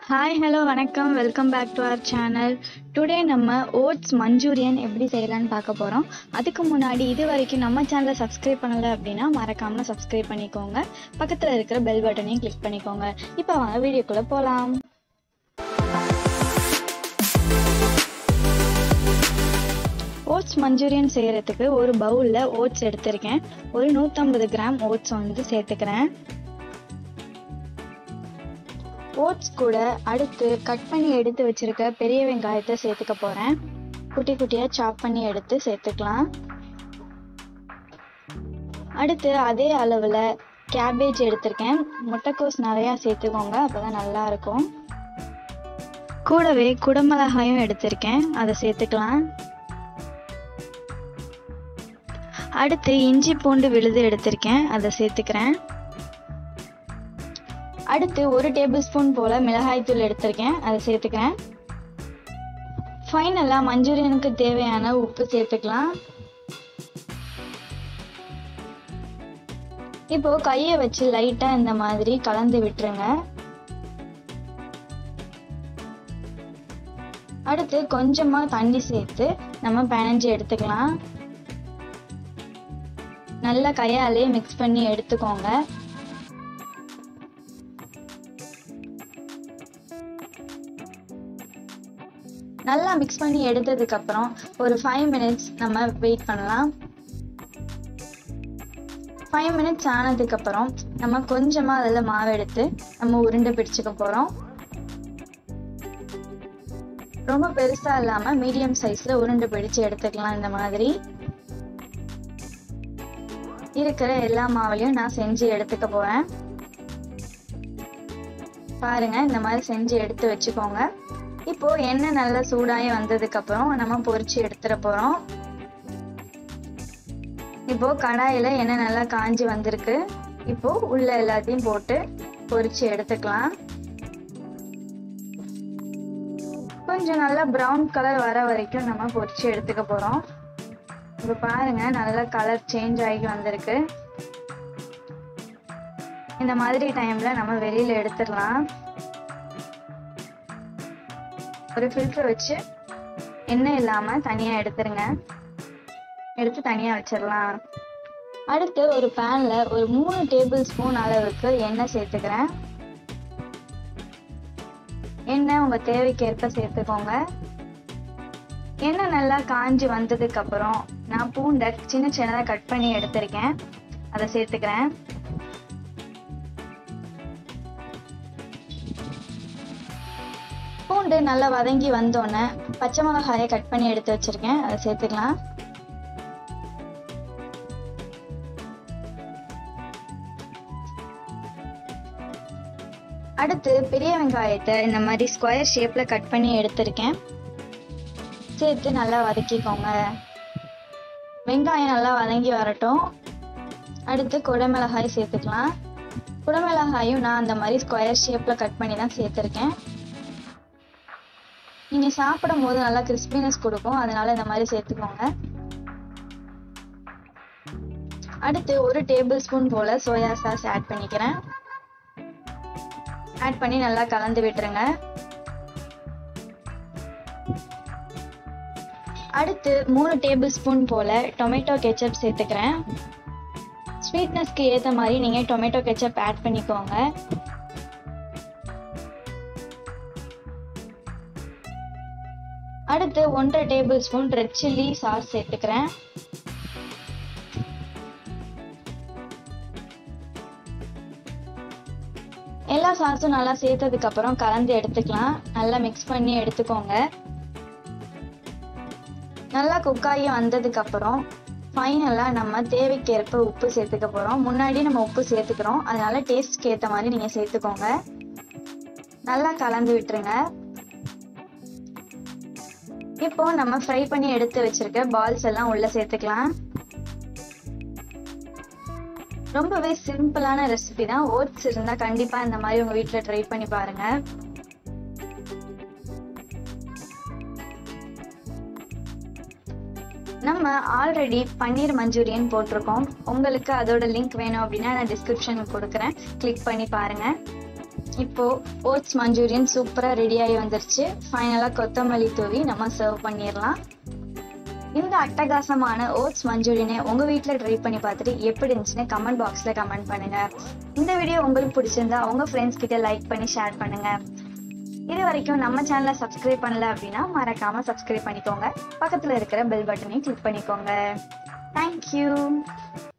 hi hello வணக்கம் welcome back to our channel today நம்ம oats Manchurian எப்படி செய்யலாம்னு பார்க்க போகிறோம் அதுக்கு முன்னாடி இது வரைக்கும் நம்ம சேனலை சப்ஸ்கிரைப் பண்ணலை அப்படின்னா மறக்காமல் சப்ஸ்கிரைப் பண்ணிக்கோங்க பக்கத்தில் இருக்கிற பெல் பட்டனையும் கிளிக் பண்ணிக்கோங்க இப்போ வாங்க வீடியோக்குள்ளே போகலாம் ஓட்ஸ் மஞ்சூரியன் செய்கிறதுக்கு ஒரு பவுலில் ஓட்ஸ் எடுத்திருக்கேன் ஒரு நூற்றம்பது கிராம் ஓட்ஸ் வந்து சேர்த்துக்கிறேன் ஓட்ஸ் கூட அடுத்து கட் பண்ணி எடுத்து வச்சிருக்க பெரிய வெங்காயத்தை சேர்த்துக்க போகிறேன் குட்டி குட்டியாக சாப் பண்ணி எடுத்து சேர்த்துக்கலாம் அடுத்து அதே அளவில் கேபேஜ் எடுத்திருக்கேன் முட்டைக்கோஸ் நிறையா சேர்த்துக்கோங்க அப்போ தான் நல்லாயிருக்கும் கூடவே குடமிளகாயும் எடுத்திருக்கேன் அதை சேர்த்துக்கலாம் அடுத்து இஞ்சி பூண்டு விழுது எடுத்திருக்கேன் அதை சேர்த்துக்கிறேன் அடுத்து ஒரு டேபிள் ஸ்பூன் போல் மிளகாய்த்தூள் எடுத்திருக்கேன் அதை சேர்த்துக்கிறேன் ஃபைனலாக மஞ்சூரியனுக்கு தேவையான உப்பு சேர்த்துக்கலாம் இப்போ கையை வச்சு லைட்டாக இந்த மாதிரி கலந்து விட்டுருங்க அடுத்து கொஞ்சமாக தண்ணி சேர்த்து நம்ம பிணைஞ்சு எடுத்துக்கலாம் நல்லா கையாலே மிக்ஸ் பண்ணி எடுத்துக்கோங்க நல்லா மிக்ஸ் பண்ணி எடுத்ததுக்கப்புறம் ஒரு ஃபைவ் மினிட்ஸ் நம்ம வெயிட் பண்ணலாம் ஃபைவ் மினிட்ஸ் ஆனதுக்கப்புறம் நம்ம கொஞ்சமாக அதில் மாவு எடுத்து நம்ம உருண்டை பிடிச்சிக்க போகிறோம் ரொம்ப பெருசாக இல்லாமல் மீடியம் சைஸில் உருண்டை பிடிச்சு எடுத்துக்கலாம் இந்த மாதிரி இருக்கிற எல்லா மாவுலையும் நான் செஞ்சு எடுத்துக்க போகிறேன் பாருங்க இந்த மாதிரி செஞ்சு எடுத்து வச்சுக்கோங்க இப்போ எண்ணெய் நல்லா சூடாகி வந்ததுக்கு அப்புறம் நம்ம பொரிச்சு எடுத்துட போறோம் இப்போ கடாயில எண்ணெய் நல்லா காஞ்சி வந்திருக்கு இப்போ உள்ள எல்லாத்தையும் போட்டு பொரிச்சு எடுத்துக்கலாம் கொஞ்சம் நல்லா ப்ரௌன் கலர் வர வரைக்கும் நம்ம பொரிச்சு எடுத்துக்க போறோம் இப்போ பாருங்க நல்லா கலர் சேஞ்ச் ஆகி வந்திருக்கு இந்த மாதிரி டைம்ல நம்ம வெளியில எடுத்துடலாம் ஒரு ஃபில்டர் வச்சு எண்ணெய் இல்லாமல் தனியாக எடுத்துருங்க எடுத்து தனியாக வச்சிடலாம் அடுத்து ஒரு பேனில் ஒரு மூணு டேபிள் ஸ்பூன் அளவுக்கு எண்ணெய் சேர்த்துக்கிறேன் எண்ணெய் உங்கள் தேவைக்கேற்ப சேர்த்துக்கோங்க எண்ணெய் நல்லா காஞ்சி வந்ததுக்கு அப்புறம் நான் பூண்டை சின்ன சின்னதாக கட் பண்ணி எடுத்திருக்கேன் அதை சேர்த்துக்கிறேன் பூண்டு நல்லா வதங்கி வந்தோடனே பச்சை மிளகாயை கட் பண்ணி எடுத்து வச்சிருக்கேன் அதை சேர்த்துக்கலாம் அடுத்து பெரிய வெங்காயத்தை இந்த மாதிரி ஸ்கொயர் ஷேப்ல கட் பண்ணி எடுத்திருக்கேன் சேர்த்து நல்லா வதக்கிக்கோங்க வெங்காயம் நல்லா வதங்கி வரட்டும் அடுத்து குடமிளகாய் சேர்த்துக்கலாம் குடமிளகாயும் நான் அந்த மாதிரி ஸ்கொயர் ஷேப்ல கட் பண்ணி தான் சேர்த்துருக்கேன் நீங்க சாப்பிடும் போது நல்லா கிறிஸ்பினஸ் கொடுக்கும் அதனால இந்த மாதிரி சேர்த்துக்கோங்க அடுத்து ஒரு டேபிள் ஸ்பூன் போல சோயா சாஸ் ஆட் பண்ணிக்கிறேன் ஆட் பண்ணி நல்லா கலந்து விட்டுருங்க அடுத்து மூணு டேபிள் ஸ்பூன் போல டொமேட்டோ கெச்சப் சேர்த்துக்கிறேன் ஸ்வீட்னஸ்க்கு ஏற்ற மாதிரி நீங்கள் டொமேட்டோ கெச்சப் ஆட் பண்ணிக்கோங்க அடுத்து ஒன்றரை tablespoon red chilli sauce சேர்த்துக்கிறேன் எல்லா சாஸும் நல்லா சேர்த்ததுக்கு அப்புறம் கலந்து எடுத்துக்கலாம் நல்லா மிக்ஸ் பண்ணி எடுத்துக்கோங்க நல்லா குக்காகி வந்ததுக்கு அப்புறம் ஃபைனலாக நம்ம தேவைக்கேற்ப உப்பு சேர்த்துக்க போகிறோம் முன்னாடி நம்ம உப்பு சேர்த்துக்கிறோம் அதனால டேஸ்ட்க்கு ஏற்ற மாதிரி நீங்கள் சேர்த்துக்கோங்க நல்லா கலந்து விட்டுருங்க இப்போ நம்ம ஃப்ரை பண்ணி எடுத்து வச்சிருக்க பால்ஸ் எல்லாம் உள்ள சேர்த்துக்கலாம் ரொம்பவே சிம்பிளான ரெசிபி தான் ஓட்ஸ் இருந்தா கண்டிப்பா இந்த மாதிரி உங்க வீட்ல ட்ரை பண்ணி பாருங்க நம்ம ஆல்ரெடி பன்னீர் மஞ்சூரியன் போட்டிருக்கோம் உங்களுக்கு அதோட லிங்க் வேணும் அப்படின்னா நான் டிஸ்கிரிப்ஷனுக்கு கொடுக்குறேன் கிளிக் பண்ணி பாருங்க இப்போ ஓட்ஸ் மஞ்சூரியன் சூப்பரா ரெடி ஆகி வந்துருச்சு ஃபைனலா கொத்தமல்லி தூவி நம்ம சர்வ் பண்ணிடலாம் இந்த அட்டகாசமான ஓட்ஸ் மஞ்சூரியனை உங்க வீட்ல ட்ரை பண்ணி பார்த்துட்டு எப்படி இருந்துச்சுன்னு கமெண்ட் பாக்ஸ்ல கமெண்ட் பண்ணுங்க இந்த வீடியோ உங்களுக்கு பிடிச்சிருந்தா உங்க ஃப்ரெண்ட்ஸ் கிட்ட லைக் பண்ணி ஷேர் பண்ணுங்க இது வரைக்கும் நம்ம சேனலை சப்ஸ்கிரைப் பண்ணல அப்படின்னா மறக்காம சப்ஸ்கிரைப் பண்ணிக்கோங்க பக்கத்துல இருக்கிற பெல் பட்டனையும் கிளிக் பண்ணிக்கோங்க தேங்க்யூ